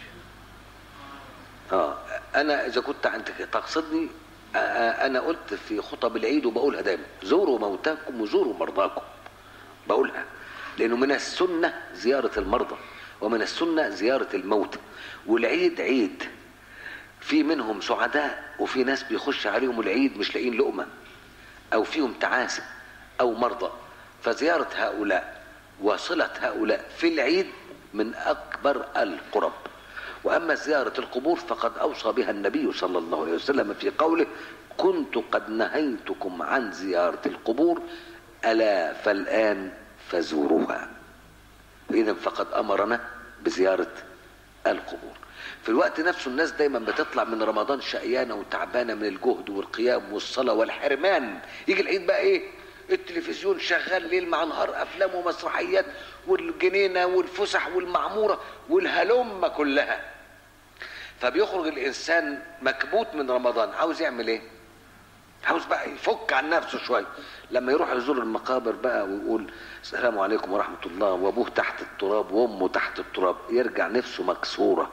اه انا اذا كنت انت تقصدني آه، آه، انا قلت في خطب العيد وبقولها دايما زوروا موتاكم وزوروا مرضاكم بقولها لانه من السنه زياره المرضى ومن السنه زياره الموتى والعيد عيد في منهم سعداء وفي ناس بيخش عليهم العيد مش لاقيين لقمه او فيهم تعاسه او مرضى فزياره هؤلاء وصله هؤلاء في العيد من اكبر القرب واما زياره القبور فقد اوصى بها النبي صلى الله عليه وسلم في قوله كنت قد نهيتكم عن زياره القبور الا فالان فزوروها اذا فقد امرنا بزياره القبور في الوقت نفسه الناس دايما بتطلع من رمضان شقيانه وتعبانه من الجهد والقيام والصلاه والحرمان يجي العيد بقى ايه التلفزيون شغال ليل مع نهار افلام ومسرحيات والجنينه والفسح والمعموره والهلمه كلها فبيخرج الانسان مكبوت من رمضان عاوز يعمل ايه عاوز بقى يفك عن نفسه شويه لما يروح يزور المقابر بقى ويقول السلام عليكم ورحمه الله وابوه تحت التراب وامه تحت التراب يرجع نفسه مكسوره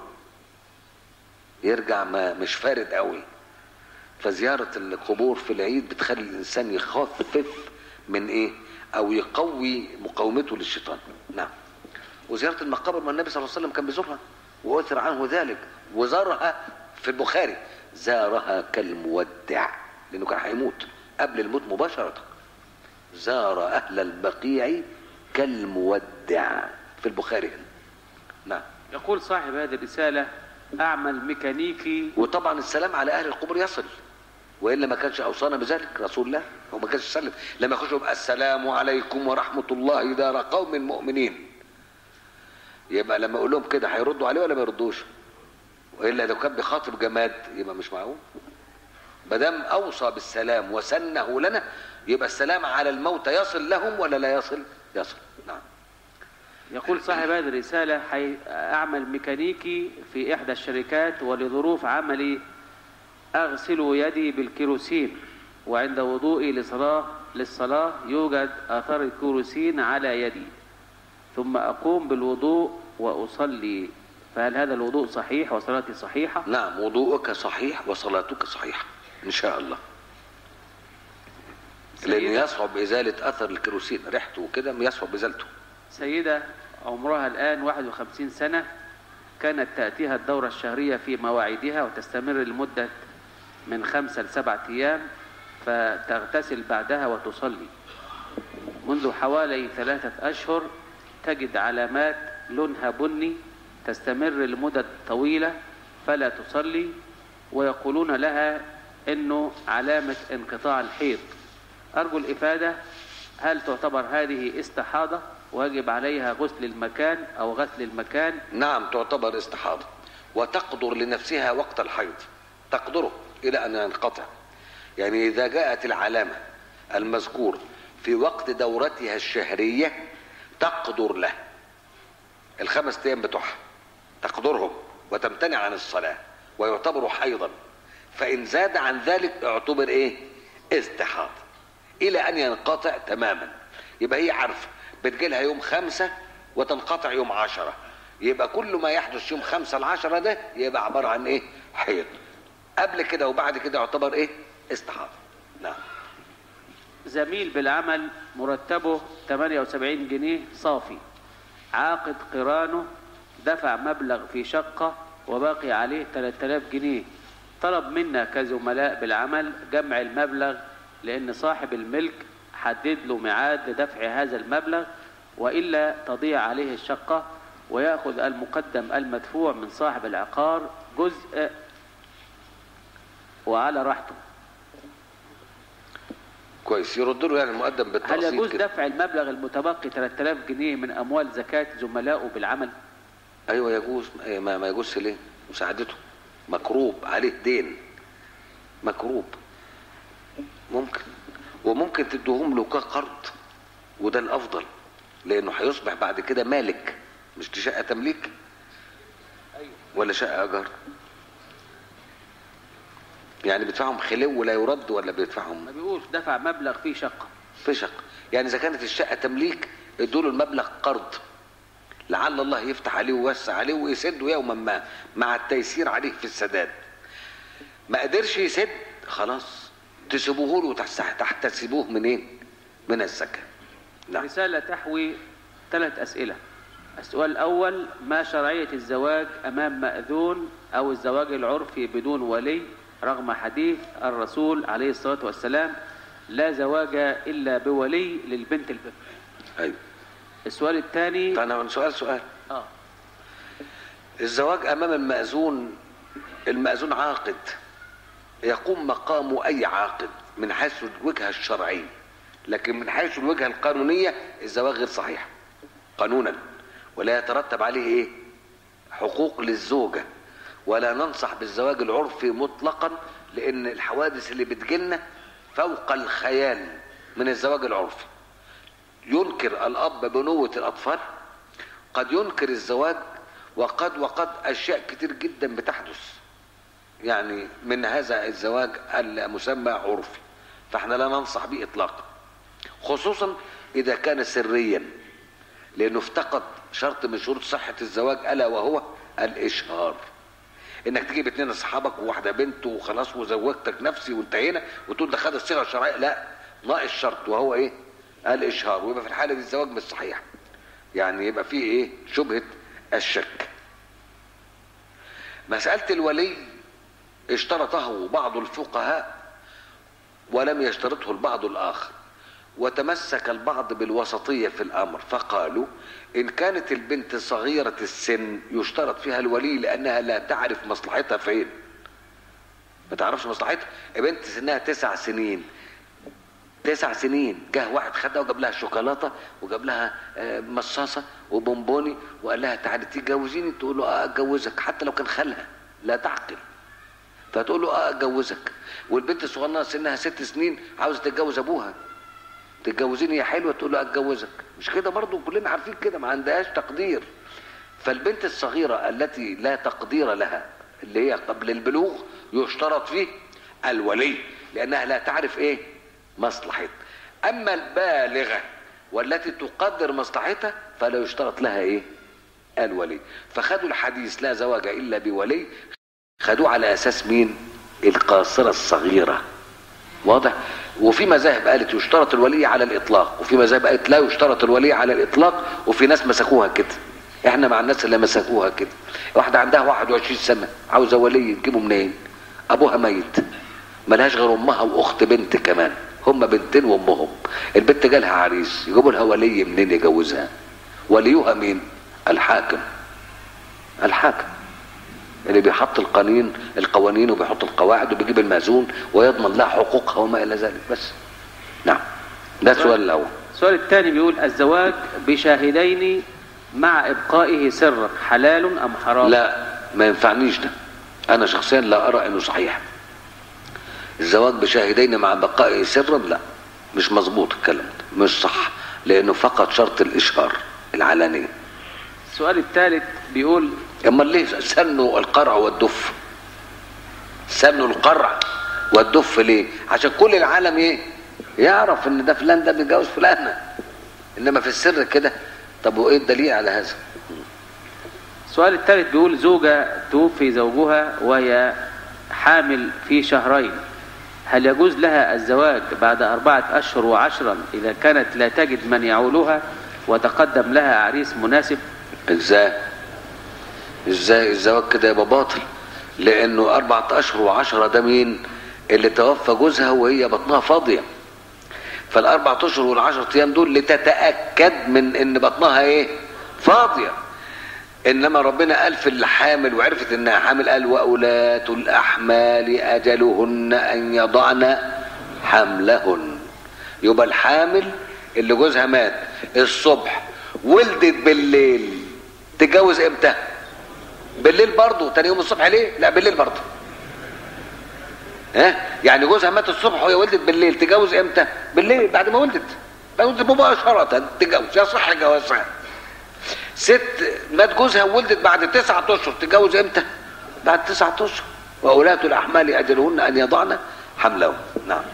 يرجع ما مش فارد قوي فزياره القبور في العيد بتخلي الانسان يخفف من ايه او يقوي مقاومته للشيطان نعم وزياره المقابر ما النبي صلى الله عليه وسلم كان بيزورها واثر عنه ذلك وزارها في البخاري زارها كالمودع لانه كان هيموت قبل الموت مباشره زار أهل البقيع كالمودع في البخاري هنا نعم يقول صاحب هذه الرسالة أعمل ميكانيكي وطبعا السلام على أهل القبور يصل والا ما كانش اوصانا بذلك رسول الله هو ما كانش يسلم لما يخشوا يبقى السلام عليكم ورحمه الله دار قوم مؤمنين يبقى لما اقول لهم كده هيردوا عليه ولا ما يردوش والا لو كان بيخاطب جماد يبقى مش معقول ما دام اوصى بالسلام وسنه لنا يبقى السلام على الموتى يصل لهم ولا لا يصل يصل نعم يقول صاحب هذه الرسالة حي أعمل ميكانيكي في إحدى الشركات ولظروف عملي أغسل يدي بالكيروسين وعند وضوئي لصلاة للصلاة يوجد آثار الكيروسين على يدي ثم أقوم بالوضوء وأصلي فهل هذا الوضوء صحيح وصلاتي صحيحة؟ نعم وضوءك صحيح وصلاتك صحيحة إن شاء الله لأنه سيدة, يصعب إزالة أثر الكيروسين ريحته وكده يصعب إزالته سيدة عمرها الآن 51 سنة كانت تأتيها الدورة الشهرية في مواعيدها وتستمر لمدة من خمسة لسبعة أيام فتغتسل بعدها وتصلي منذ حوالي ثلاثة أشهر تجد علامات لونها بني تستمر لمدة طويلة فلا تصلي ويقولون لها انه علامة انقطاع الحيض ارجو الافادة هل تعتبر هذه استحاضة ويجب عليها غسل المكان او غسل المكان نعم تعتبر استحاضة وتقدر لنفسها وقت الحيض تقدره إلى أن ينقطع يعني إذا جاءت العلامة المذكور في وقت دورتها الشهرية تقدر له الخمس أيام بتوعها تقدرهم وتمتنع عن الصلاة ويعتبر حيضا فإن زاد عن ذلك اعتبر إيه استحاضة إلى أن ينقطع تماما يبقى هي عارفة بتجيلها يوم خمسة وتنقطع يوم عشرة يبقى كل ما يحدث يوم خمسة العشرة ده يبقى عبارة عن ايه حيض قبل كده وبعد كده يعتبر ايه استحاضة نعم زميل بالعمل مرتبه 78 جنيه صافي عاقد قرانه دفع مبلغ في شقة وباقي عليه 3000 جنيه طلب منا كزملاء بالعمل جمع المبلغ لأن صاحب الملك حدد له ميعاد لدفع هذا المبلغ وإلا تضيع عليه الشقة ويأخذ المقدم المدفوع من صاحب العقار جزء وعلى راحته كويس يردوا له يعني المقدم هل بالتقسيط يجوز كده. دفع المبلغ المتبقي 3000 جنيه من أموال زكاة زملائه بالعمل ايوه يجوز إيه ما, ما يجوزش ليه مساعدته مكروب عليه دين مكروب ممكن وممكن تدوهم له كقرض وده الافضل لانه هيصبح بعد كده مالك مش دي شقه تمليك ولا شقه ايجار يعني بيدفعهم خلو ولا يرد ولا بيدفعهم ما بيقولش دفع مبلغ فيه شقة في شق يعني اذا كانت الشقه تمليك ادوا له المبلغ قرض لعل الله يفتح عليه ويوسع عليه ويسده يوما ما مع التيسير عليه في السداد ما قدرش يسد خلاص تسيبوه له وتحس- تحتسبوه منين من الزكاه نعم رسالة تحوي ثلاث أسئلة السؤال الأول ما شرعية الزواج أمام مأذون أو الزواج العرفي بدون ولي رغم حديث الرسول عليه الصلاة والسلام لا زواج إلا بولي للبنت البكر ايوه السؤال الثاني فانا سؤال سؤال آه الزواج امام المأذون المأذون عاقد يقوم مقام اي عاقد من حيث الوجهه الشرعيه لكن من حيث الوجهه القانونيه الزواج غير صحيح قانونا ولا يترتب عليه ايه حقوق للزوجه ولا ننصح بالزواج العرفي مطلقا لان الحوادث اللي بتجيلنا فوق الخيال من الزواج العرفي ينكر الاب بنوه الاطفال قد ينكر الزواج وقد وقد اشياء كتير جدا بتحدث يعني من هذا الزواج المسمى عرفي فاحنا لا ننصح به اطلاقا خصوصا اذا كان سريا لانه افتقد شرط من شروط صحه الزواج الا وهو الاشهار انك تجيب اتنين اصحابك وواحده بنت وخلاص وزوجتك نفسي وانتهينا وتقول ده خد الصيغه الشرعيه لا ناقص شرط وهو ايه الاشهار ويبقى في الحاله دي الزواج مش صحيح يعني يبقى فيه ايه شبهه الشك مساله الولي اشترطه بعض الفقهاء ولم يشترطه البعض الاخر وتمسك البعض بالوسطية في الأمر فقالوا إن كانت البنت صغيرة السن يشترط فيها الولي لأنها لا تعرف مصلحتها فين ما تعرفش مصلحتها بنت سنها تسع سنين تسع سنين جه واحد خدها وجاب لها شوكولاته وجاب لها آه، مصاصه وبونبوني وقال لها تعالي تتجوزيني تقول له اه اتجوزك حتى لو كان خالها لا تعقل فتقول له اه اتجوزك والبنت الصغيره سنها ست سنين عاوزه تتجوز ابوها تتجوزيني يا حلوه تقول له اتجوزك مش كده برضو كلنا عارفين كده ما عندهاش تقدير فالبنت الصغيره التي لا تقدير لها اللي هي قبل البلوغ يشترط فيه الولي لانها لا تعرف ايه مصلحتها اما البالغه والتي تقدر مصلحتها فلا يشترط لها ايه الولي فخدوا الحديث لا زواج الا بولي خدوه على اساس مين القاصره الصغيره واضح وفي مذاهب قالت يشترط الولي على الاطلاق وفي مذاهب قالت لا يشترط الولي على الاطلاق وفي ناس مسكوها كده احنا مع الناس اللي مسكوها كده واحده عندها 21 سنه عاوزه ولي تجيبه منين ابوها ميت ملهاش غير امها واخت بنت كمان هم بنتين وامهم البنت جالها عريس يجيبوا لها ولي منين يجوزها وليها مين الحاكم الحاكم اللي بيحط القانين القوانين وبيحط القواعد وبيجيب المأذون ويضمن لها حقوقها وما الى ذلك بس نعم ده السؤال الاول السؤال الثاني بيقول الزواج بشاهدين مع ابقائه سرا حلال ام حرام لا ما ينفعنيش ده انا شخصيا لا ارى انه صحيح الزواج بشاهدين مع بقائه سرا لا مش مظبوط الكلام ده مش صح لانه فقط شرط الاشهار العلانيه السؤال الثالث بيقول اما ليه سنوا القرع والدف سنوا القرع والدف ليه عشان كل العالم ايه يعرف ان ده فلان ده بيتجوز فلانه انما في السر كده طب وايه الدليل على هذا السؤال الثالث بيقول زوجة توفي زوجها وهي حامل في شهرين هل يجوز لها الزواج بعد أربعة أشهر وعشرا إذا كانت لا تجد من يعولها وتقدم لها عريس مناسب ازاي ازاي الزواج كده يبقى باطل لانه اربعة اشهر وعشرة ده مين اللي توفى جوزها وهي بطنها فاضية فالاربع اشهر والعشرة ايام دول لتتأكد من ان بطنها ايه فاضية انما ربنا قال في الحامل وعرفت انها حامل قال واولات الاحمال اجلهن ان يضعن حملهن يبقى الحامل اللي جوزها مات الصبح ولدت بالليل تتجوز امتى بالليل برضه تاني يوم الصبح ليه لا بالليل برضه ها يعني جوزها مات الصبح وهي ولدت بالليل تتجوز امتى بالليل بعد ما ولدت بعد ما ولدت مباشرة تتجوز يصح جوازها ست مات جوزها وولدت بعد تسعة اشهر تتجوز امتى بعد تسعة اشهر واولاة الاحمال اجلهن ان يضعن حملهن نعم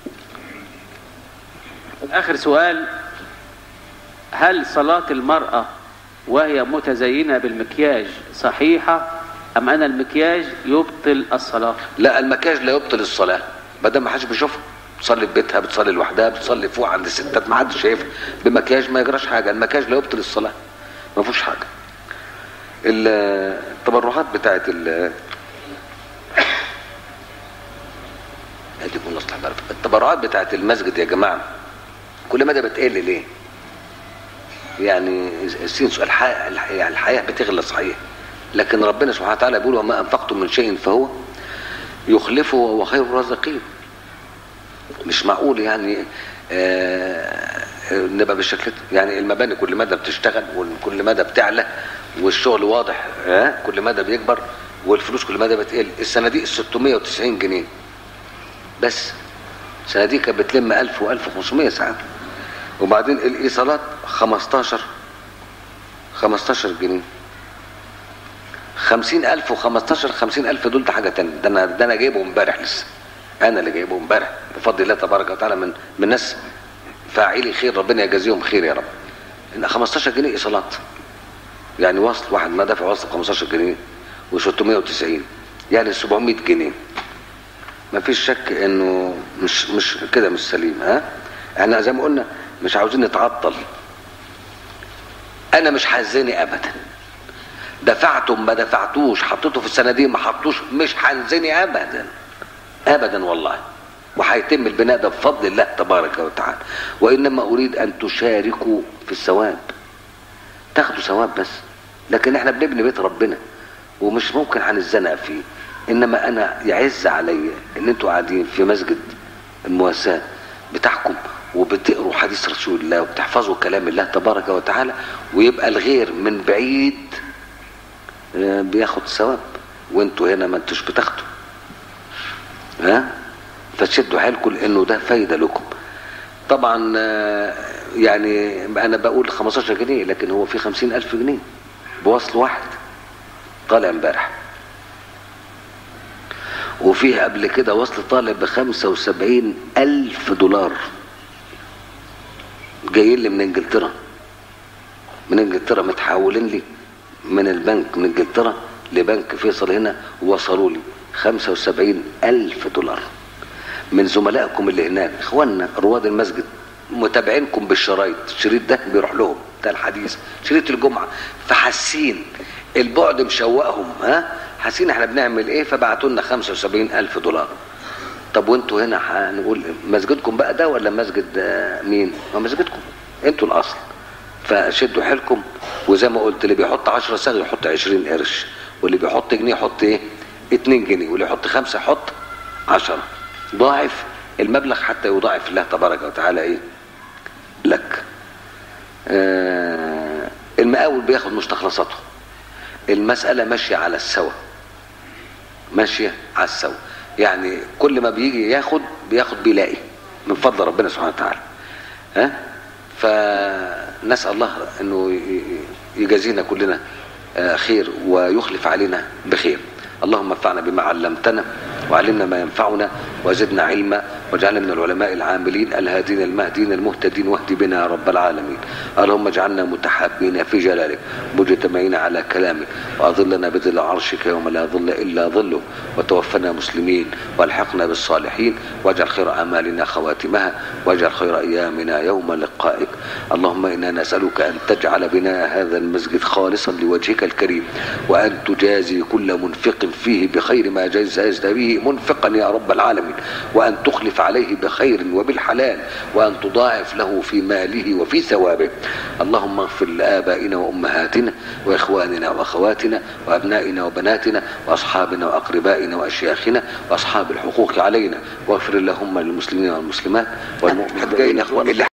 آخر سؤال هل صلاة المرأة وهي متزينة بالمكياج صحيحة أم أن المكياج يبطل الصلاة لا المكياج لا يبطل الصلاة ما دام ما حدش بيشوفها بتصلي في بيتها بتصلي لوحدها بتصلي فوق عند الستات ما حدش شايفها بمكياج ما يجراش حاجة المكياج لا يبطل الصلاة ما فيهوش حاجة ال- التبرعات بتاعت ال ادي يكون اصلح بقى. التبرعات بتاعت المسجد يا جماعة كل مدى بتقل ليه يعني السين سؤال الحياة, يعني الحياة بتغلى صحيح لكن ربنا سبحانه وتعالى بيقول وما انفقتم من شيء فهو يخلفه وهو خير الرازقين مش معقول يعني آه نبقى بالشكل ده يعني المباني كل مدى بتشتغل وكل مدى بتعلى والشغل واضح آه كل مدى بيكبر والفلوس كل مدى بتقل الصناديق 690 جنيه بس صناديق كانت بتلم 1000 و1500 ساعات وبعدين الايصالات 15 15 جنيه 50000 و15 50000 دول ده حاجه تانية ده انا ده انا جايبه امبارح لسه انا اللي جايبه امبارح بفضل الله تبارك وتعالى من من ناس فاعلي خير ربنا يجازيهم خير يا رب ان 15 جنيه ايصالات يعني وصل واحد ما دافع وصل 15 جنيه و690 يعني 700 جنيه ما فيش شك انه مش مش كده مش سليم ها احنا زي ما قلنا مش عاوزين نتعطل انا مش حزني ابدا دفعتم ما دفعتوش حطيته في الصناديق ما حطوش مش حنزني ابدا ابدا والله وهيتم البناء ده بفضل الله تبارك وتعالى وانما اريد ان تشاركوا في الثواب تاخدوا ثواب بس لكن احنا بنبني بيت ربنا ومش ممكن هنتزنق فيه انما انا يعز عليا ان انتوا قاعدين في مسجد المواساة بتاعكم وبتقروا حديث رسول الله وبتحفظوا كلام الله تبارك وتعالى ويبقى الغير من بعيد آه، بياخد ثواب وانتوا هنا ما انتوش بتاخدوا ها فتشدوا حيلكم لانه ده فايده لكم طبعا آه، يعني انا بقول 15 جنيه لكن هو في 50 الف جنيه بوصل واحد طالع امبارح وفيه قبل كده وصل طالع ب 75 الف دولار جايين لي من انجلترا من انجلترا متحولين لي من البنك من انجلترا لبنك فيصل هنا وصلوا لي 75 الف دولار من زملائكم اللي هناك اخواننا رواد المسجد متابعينكم بالشرايط الشريط ده بيروح لهم ده الحديث شريط الجمعه فحاسين البعد مشوقهم ها حاسين احنا بنعمل ايه فبعتوا لنا 75 الف دولار طب وانتوا هنا هنقول مسجدكم بقى ده ولا مسجد آه، مين؟ ما مسجدكم انتوا الاصل فشدوا حيلكم وزي ما قلت اللي بيحط 10 صاغ يحط 20 قرش واللي بيحط جنيه يحط ايه؟ 2 جنيه واللي يحط خمسه يحط 10 ضاعف المبلغ حتى يضاعف الله تبارك وتعالى ايه؟ لك. آه المقاول بياخد مستخلصاته. المسألة ماشية على السوا. ماشية على السوا. يعني كل ما بيجي ياخد بياخد بيلاقي من فضل ربنا سبحانه وتعالى. ها؟ فنسأل الله انه ي- يجازينا كلنا آه، خير ويخلف علينا بخير. اللهم انفعنا بما علمتنا وعلمنا ما ينفعنا وزدنا علما واجعلنا من العلماء العاملين الهادين المهدين المهتدين واهد بنا يا رب العالمين اللهم اجعلنا متحابين في جلالك مجتمعين على كلامك واظلنا بظل عرشك يوم لا ظل الا ظله وتوفنا مسلمين والحقنا بالصالحين واجعل خير اعمالنا خواتمها واجعل خير ايامنا يوم لقائك اللهم انا نسالك ان تجعل بناء هذا المسجد خالصا لوجهك الكريم وان تجازي كل منفق فيه بخير ما جزيت به منفقا يا رب العالمين وان تخلف عليه بخير وبالحلال وان تضاعف له في ماله وفي ثوابه اللهم اغفر لابائنا وامهاتنا واخواننا واخواتنا وابنائنا وبناتنا واصحابنا واقربائنا واشياخنا واصحاب الحقوق علينا واغفر اللهم للمسلمين والمسلمات والمؤمنين اللي